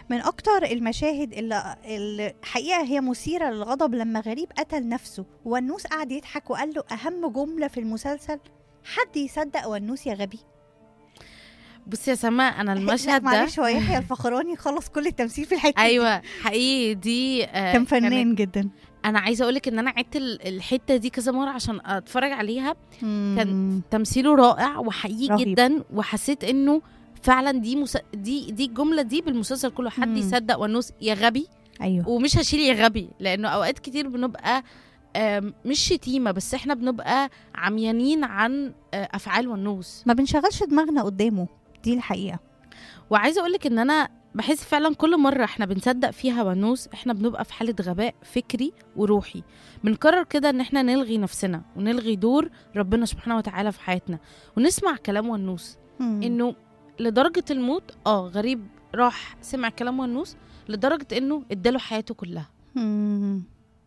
من اكتر المشاهد اللي اللي حقيقه هي مثيره للغضب لما غريب قتل نفسه والنوس قعد يضحك وقال له اهم جمله في المسلسل حد يصدق ونوس يا غبي بصي يا سما انا لا، المشهد ده معلش هو يحيى الفخراني خلص كل التمثيل في الحته دي. ايوه حقيقي دي آه، كان كانت- فنان جدا انا عايزه اقولك ان انا عدت ال- الحته دي كذا مره عشان اتفرج عليها كان تمثيله رائع وحقيقي رهيب. جدا وحسيت انه فعلا دي مس... دي دي الجمله دي بالمسلسل كله حد مم. يصدق ونوس يا غبي ايوه ومش هشيل يا غبي لانه اوقات كتير بنبقى آم، مش شتيمه بس احنا بنبقى عميانين عن آه، افعال ونوس ما بنشغلش دماغنا قدامه دي الحقيقه وعايزه اقولك ان انا بحس فعلا كل مره احنا بنصدق فيها ونوس احنا بنبقى في حاله غباء فكري وروحي بنقرر كده ان احنا نلغي نفسنا ونلغي دور ربنا سبحانه وتعالى في حياتنا ونسمع كلام ونوس مم. انه لدرجه الموت اه غريب راح سمع كلام ونوس لدرجه انه اداله حياته كلها مم.